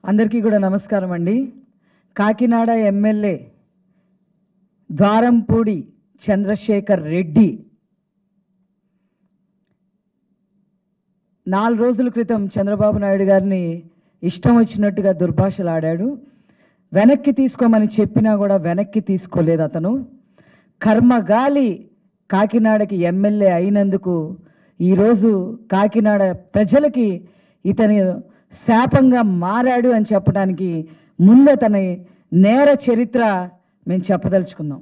అందరికీ కూడా నమస్కారం అండి కాకినాడ ఎమ్మెల్యే ద్వారంపూడి చంద్రశేఖర్ రెడ్డి నాలుగు రోజుల క్రితం చంద్రబాబు నాయుడు గారిని ఇష్టం వచ్చినట్టుగా దుర్భాషలాడాడు వెనక్కి తీసుకోమని చెప్పినా కూడా వెనక్కి తీసుకోలేదు అతను కర్మగాలి కాకినాడకి ఎమ్మెల్యే అయినందుకు ఈరోజు కాకినాడ ప్రజలకి ఇతని శాపంగా మారాడు అని చెప్పడానికి ముందు అతని నేర చరిత్ర మేము చెప్పదలుచుకున్నాం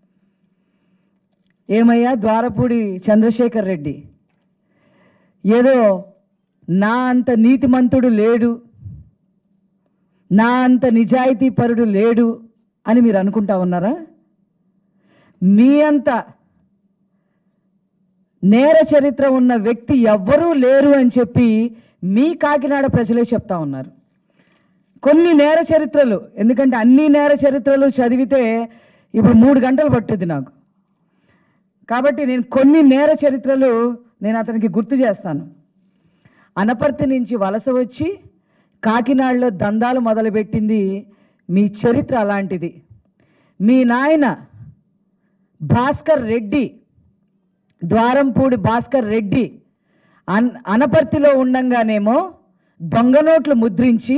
ఏమయ్యా ద్వారపూడి చంద్రశేఖర్ రెడ్డి ఏదో నా అంత నీతిమంతుడు లేడు నా అంత నిజాయితీపరుడు లేడు అని మీరు అనుకుంటా ఉన్నారా మీ అంత నేర చరిత్ర ఉన్న వ్యక్తి ఎవ్వరూ లేరు అని చెప్పి మీ కాకినాడ ప్రజలే చెప్తా ఉన్నారు కొన్ని నేర చరిత్రలు ఎందుకంటే అన్ని నేర చరిత్రలు చదివితే ఇప్పుడు మూడు గంటలు పట్టుద్ది నాకు కాబట్టి నేను కొన్ని నేర చరిత్రలు నేను అతనికి గుర్తు చేస్తాను అనపర్తి నుంచి వలస వచ్చి కాకినాడలో దందాలు మొదలుపెట్టింది మీ చరిత్ర అలాంటిది మీ నాయన భాస్కర్ రెడ్డి ద్వారంపూడి భాస్కర్ రెడ్డి అన్ అనపర్తిలో ఉండంగానేమో దొంగ నోట్లు ముద్రించి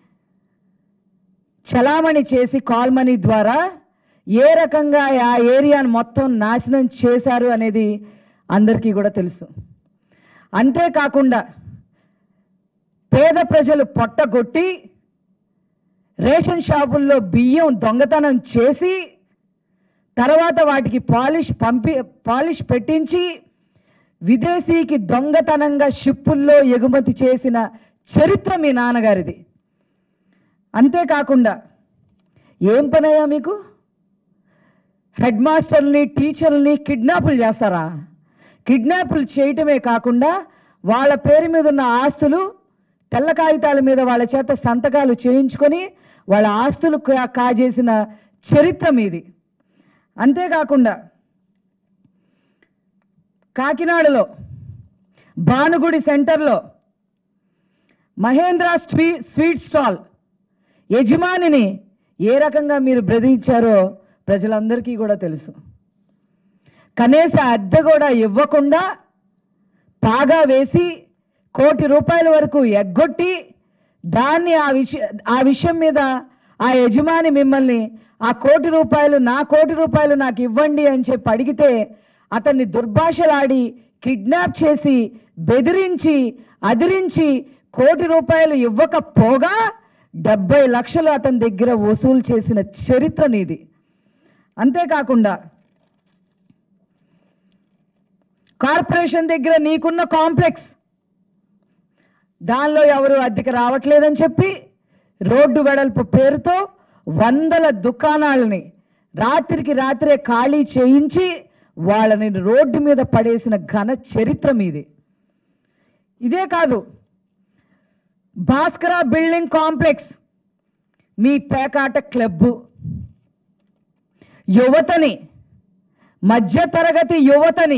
చలామణి చేసి కాల్ మనీ ద్వారా ఏ రకంగా ఆ ఏరియాను మొత్తం నాశనం చేశారు అనేది అందరికీ కూడా తెలుసు అంతేకాకుండా పేద ప్రజలు పొట్టగొట్టి రేషన్ షాపుల్లో బియ్యం దొంగతనం చేసి తర్వాత వాటికి పాలిష్ పంపి పాలిష్ పెట్టించి విదేశీకి దొంగతనంగా షిప్పుల్లో ఎగుమతి చేసిన చరిత్ర మీ నాన్నగారిది అంతేకాకుండా ఏం పనయ్యా మీకు హెడ్ మాస్టర్ని టీచర్ని కిడ్నాపులు చేస్తారా కిడ్నాపులు చేయటమే కాకుండా వాళ్ళ పేరు మీద ఉన్న ఆస్తులు తెల్ల కాగితాల మీద వాళ్ళ చేత సంతకాలు చేయించుకొని వాళ్ళ ఆస్తులు కా- కాజేసిన చరిత్ర మీది అంతేకాకుండా కాకినాడలో భానుగుడి సెంటర్లో మహేంద్ర స్వీ స్వీట్ స్టాల్ యజమానిని ఏ రకంగా మీరు బెదిరించారో ప్రజలందరికీ కూడా తెలుసు కనీస అద్దె కూడా ఇవ్వకుండా పాగా వేసి కోటి రూపాయల వరకు ఎగ్గొట్టి దాన్ని ఆ విషయ ఆ విషయం మీద ఆ యజమాని మిమ్మల్ని ఆ కోటి రూపాయలు నా కోటి రూపాయలు నాకు ఇవ్వండి అని చెప్పి అడిగితే అతన్ని దుర్భాషలాడి కిడ్నాప్ చేసి బెదిరించి అదిరించి కోటి రూపాయలు ఇవ్వకపోగా డెబ్బై లక్షలు అతని దగ్గర వసూలు చేసిన చరిత్ర నీది అంతేకాకుండా కార్పొరేషన్ దగ్గర నీకున్న కాంప్లెక్స్ దానిలో ఎవరు అద్దెకి రావట్లేదని చెప్పి రోడ్డు వెడల్పు పేరుతో వందల దుకాణాలని రాత్రికి రాత్రే ఖాళీ చేయించి వాళ్ళని రోడ్డు మీద పడేసిన ఘన చరిత్ర మీది ఇదే కాదు భాస్కర బిల్డింగ్ కాంప్లెక్స్ మీ పేకాట క్లబ్బు యువతని మధ్యతరగతి యువతని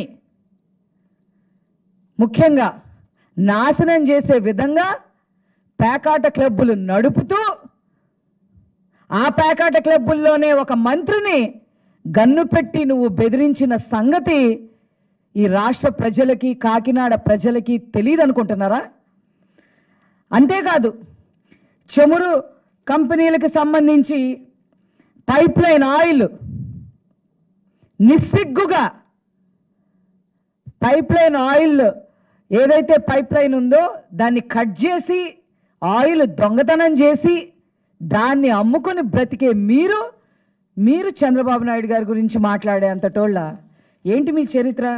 ముఖ్యంగా నాశనం చేసే విధంగా పేకాట క్లబ్బులు నడుపుతూ ఆ పేకాట క్లబ్బుల్లోనే ఒక మంత్రిని గన్ను పెట్టి నువ్వు బెదిరించిన సంగతి ఈ రాష్ట్ర ప్రజలకి కాకినాడ ప్రజలకి తెలియదు అనుకుంటున్నారా అంతేకాదు చమురు కంపెనీలకు సంబంధించి పైప్ లైన్ ఆయిల్ నిస్సిగ్గుగా పైప్ లైన్ ఆయిల్ ఏదైతే పైప్ లైన్ ఉందో దాన్ని కట్ చేసి ఆయిల్ దొంగతనం చేసి దాన్ని అమ్ముకొని బ్రతికే మీరు మీరు చంద్రబాబు నాయుడు గారి గురించి మాట్లాడే అంతటోళ్ళ ఏంటి మీ చరిత్ర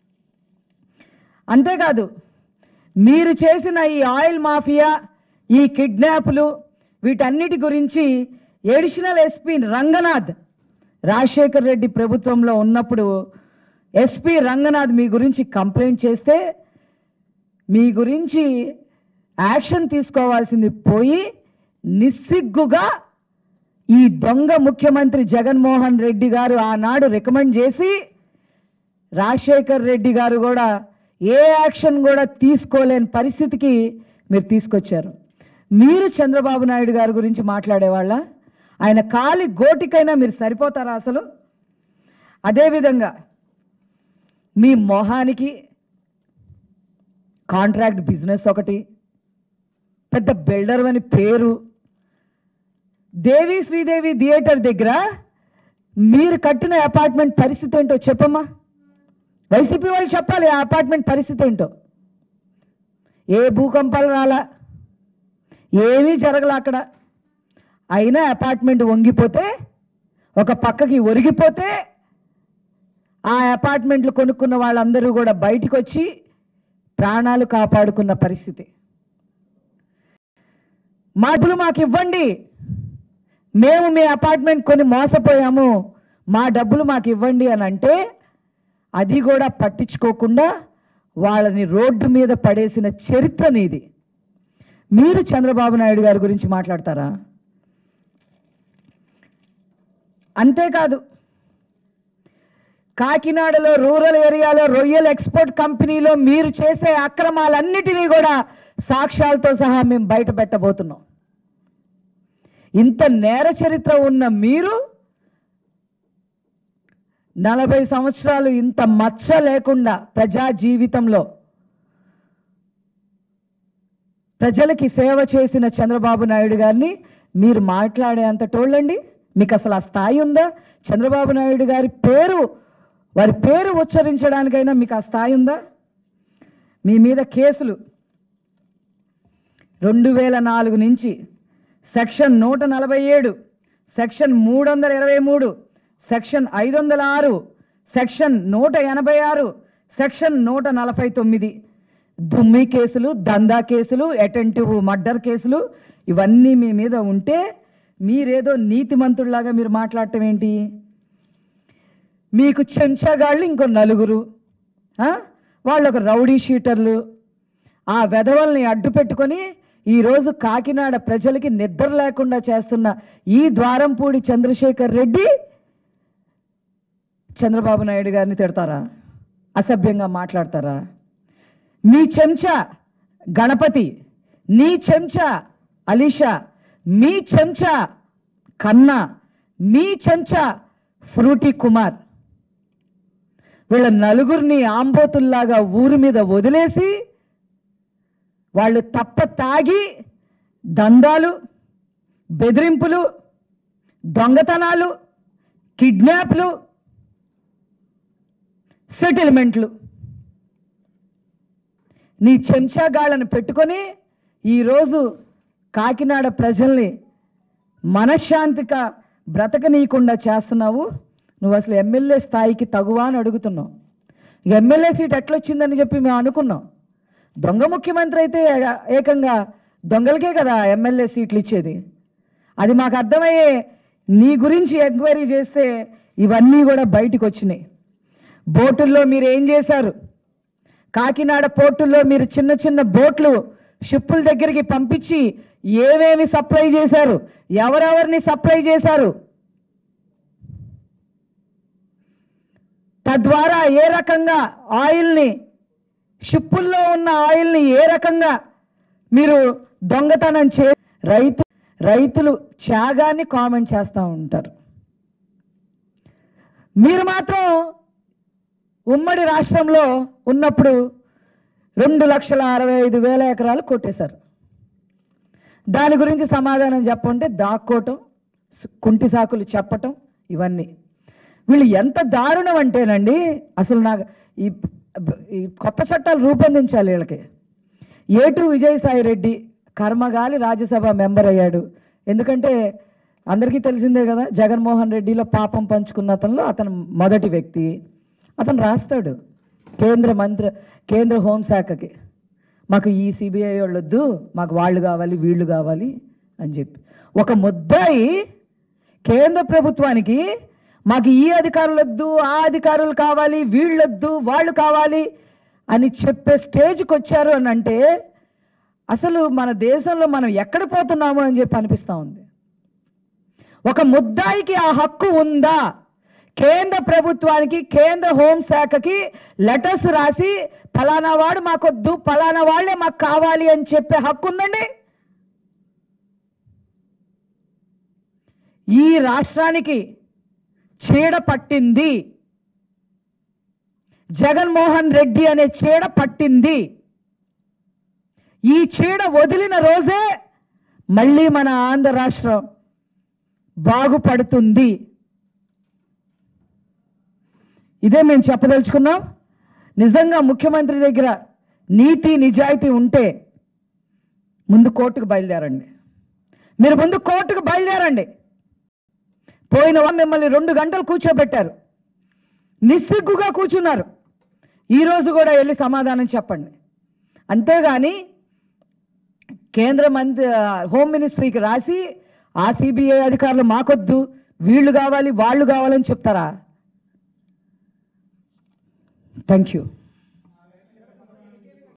అంతేకాదు మీరు చేసిన ఈ ఆయిల్ మాఫియా ఈ కిడ్నాపులు వీటన్నిటి గురించి ఎడిషనల్ ఎస్పీ రంగనాథ్ రాజశేఖర్ రెడ్డి ప్రభుత్వంలో ఉన్నప్పుడు ఎస్పీ రంగనాథ్ మీ గురించి కంప్లైంట్ చేస్తే మీ గురించి యాక్షన్ తీసుకోవాల్సింది పోయి నిస్సిగ్గుగా ఈ దొంగ ముఖ్యమంత్రి జగన్మోహన్ రెడ్డి గారు ఆనాడు రికమెండ్ చేసి రాజశేఖర్ రెడ్డి గారు కూడా ఏ యాక్షన్ కూడా తీసుకోలేని పరిస్థితికి మీరు తీసుకొచ్చారు మీరు చంద్రబాబు నాయుడు గారి గురించి మాట్లాడేవాళ్ళ ఆయన కాలి గోటికైనా మీరు సరిపోతారా అసలు అదేవిధంగా మీ మొహానికి కాంట్రాక్ట్ బిజినెస్ ఒకటి పెద్ద బిల్డర్ అని పేరు దేవి శ్రీదేవి థియేటర్ దగ్గర మీరు కట్టిన అపార్ట్మెంట్ పరిస్థితి ఏంటో చెప్పమ్మా వైసీపీ వాళ్ళు చెప్పాలి ఆ అపార్ట్మెంట్ పరిస్థితి ఏంటో ఏ భూకంపాలు రాలా ఏమీ జరగల అక్కడ అయినా అపార్ట్మెంట్ వంగిపోతే ఒక పక్కకి ఒరిగిపోతే ఆ అపార్ట్మెంట్లు కొనుక్కున్న వాళ్ళందరూ కూడా బయటికి వచ్చి ప్రాణాలు కాపాడుకున్న పరిస్థితి మా డబ్బులు మాకు ఇవ్వండి మేము మీ అపార్ట్మెంట్ కొని మోసపోయాము మా డబ్బులు మాకు ఇవ్వండి అని అంటే అది కూడా పట్టించుకోకుండా వాళ్ళని రోడ్డు మీద పడేసిన చరిత్ర నీది మీరు చంద్రబాబు నాయుడు గారి గురించి మాట్లాడతారా అంతేకాదు కాకినాడలో రూరల్ ఏరియాలో రొయ్యల ఎక్స్పోర్ట్ కంపెనీలో మీరు చేసే అక్రమాలన్నిటినీ కూడా సాక్ష్యాలతో సహా మేము బయట పెట్టబోతున్నాం ఇంత నేర చరిత్ర ఉన్న మీరు నలభై సంవత్సరాలు ఇంత మచ్చ లేకుండా ప్రజా జీవితంలో ప్రజలకి సేవ చేసిన చంద్రబాబు నాయుడు గారిని మీరు మాట్లాడే అంత టోళ్ళండి మీకు అసలు ఆ స్థాయి ఉందా చంద్రబాబు నాయుడు గారి పేరు వారి పేరు ఉచ్చరించడానికైనా మీకు ఆ స్థాయి ఉందా మీ మీద కేసులు రెండు వేల నాలుగు నుంచి సెక్షన్ నూట నలభై ఏడు సెక్షన్ మూడు వందల ఇరవై మూడు సెక్షన్ ఐదు వందల ఆరు సెక్షన్ నూట ఎనభై ఆరు సెక్షన్ నూట నలభై తొమ్మిది దుమ్మి కేసులు దందా కేసులు అటెంటివ్ మర్డర్ కేసులు ఇవన్నీ మీ మీద ఉంటే మీరేదో నీతిమంతుడిలాగా మీరు మాట్లాడటం ఏంటి మీకు చెంచాగాళ్ళు ఇంకో నలుగురు ఆ? వాళ్ళు ఒక రౌడీ షీటర్లు ఆ వెధవల్ని అడ్డు పెట్టుకొని ఈరోజు కాకినాడ ప్రజలకి నిద్ర లేకుండా చేస్తున్న ఈ ద్వారంపూడి చంద్రశేఖర్ రెడ్డి చంద్రబాబు నాయుడు గారిని తిడతారా అసభ్యంగా మాట్లాడతారా మీ చెంచా గణపతి నీ చెంచా అలీషా మీ చెంచా కన్నా మీ చెంచా ఫ్రూటీ కుమార్ వీళ్ళ నలుగురిని ఆంబోతుల్లాగా ఊరి మీద వదిలేసి వాళ్ళు తప్ప తాగి దందాలు బెదిరింపులు దొంగతనాలు కిడ్నాప్లు సెటిల్మెంట్లు నీ చెంచాగాళ్ళను పెట్టుకొని ఈరోజు కాకినాడ ప్రజల్ని మనశ్శాంతిగా బ్రతకనీయకుండా చేస్తున్నావు నువ్వు అసలు ఎమ్మెల్యే స్థాయికి తగువా అని అడుగుతున్నావు ఎమ్మెల్యే సీట్ ఎట్లొచ్చిందని చెప్పి మేము అనుకున్నాం దొంగ ముఖ్యమంత్రి అయితే ఏ- ఏకంగా దొంగలకే కదా ఎమ్మెల్యే సీట్లు ఇచ్చేది అది మాకు అర్థమయ్యే నీ గురించి ఎంక్వైరీ చేస్తే ఇవన్నీ కూడా బయటికి వచ్చినాయి బోటుల్లో మీరు ఏం చేశారు కాకినాడ పోర్టుల్లో మీరు చిన్న చిన్న బోట్లు షిప్పుల దగ్గరికి పంపించి ఏమేమి సప్లై చేశారు ఎవరెవరిని సప్లై చేశారు తద్వారా ఏ రకంగా ఆయిల్ని షిప్పుల్లో ఉన్న ఆయిల్ని ఏ రకంగా మీరు దొంగతనం చే రైతు రైతులు త్యాగాన్ని కామెంట్ చేస్తూ ఉంటారు మీరు మాత్రం ఉమ్మడి రాష్ట్రంలో ఉన్నప్పుడు రెండు లక్షల అరవై ఐదు వేల ఎకరాలు కొట్టేశారు దాని గురించి సమాధానం చెప్పంటే దాక్కోవటం స్- కుంటి సాకులు చెప్పటం ఇవన్నీ వీళ్ళు ఎంత దారుణం అంటేనండి అసలు నాకు ఈ ఈ కొత్త చట్టాలు రూపొందించాలి వీళ్ళకి ఏటు విజయసాయి రెడ్డి కర్మగాలి రాజ్యసభ మెంబర్ అయ్యాడు ఎందుకంటే అందరికీ తెలిసిందే కదా జగన్మోహన్ రెడ్డిలో పాపం పంచుకున్న అతనిలో అతను మొదటి వ్యక్తి అతను రాస్తాడు కేంద్ర మంత్రి కేంద్ర హోంశాఖకి మాకు ఈ సిబిఐ వాళ్ళు వద్దు మాకు వాళ్ళు కావాలి వీళ్ళు కావాలి అని చెప్పి ఒక ముద్దాయి కేంద్ర ప్రభుత్వానికి మాకు ఈ అధికారులు వద్దు ఆ అధికారులు కావాలి వీళ్ళొద్దు వాళ్ళు కావాలి అని చెప్పే స్టేజ్కి వచ్చారు అని అంటే అసలు మన దేశంలో మనం ఎక్కడ పోతున్నాము అని చెప్పి అనిపిస్తూ ఉంది ఒక ముద్దాయికి ఆ హక్కు ఉందా కేంద్ర ప్రభుత్వానికి కేంద్ర హోంశాఖకి లెటర్స్ రాసి ఫలానా వాడు మాకొద్దు ఫలానా వాళ్ళే మాకు కావాలి అని చెప్పే హక్కు ఉందండి ఈ రాష్ట్రానికి చీడ పట్టింది జగన్మోహన్ రెడ్డి అనే చీడ పట్టింది ఈ చీడ వదిలిన రోజే మళ్ళీ మన ఆంధ్ర రాష్ట్రం బాగుపడుతుంది ఇదే మేము చెప్పదలుచుకున్నాం నిజంగా ముఖ్యమంత్రి దగ్గర నీతి నిజాయితీ ఉంటే ముందు కోర్టుకు బయలుదేరండి మీరు ముందు కోర్టుకు బయలుదేరండి పోయిన వారం మిమ్మల్ని రెండు గంటలు కూర్చోబెట్టారు నిస్సిగ్గుగా కూర్చున్నారు ఈరోజు కూడా వెళ్ళి సమాధానం చెప్పండి అంతేగాని కేంద్ర మంత్రి హోమ్ మినిస్ట్రీకి రాసి ఆ సిబిఐ అధికారులు మాకొద్దు వీళ్ళు కావాలి వాళ్ళు కావాలని చెప్తారా థ్యాంక్ యూ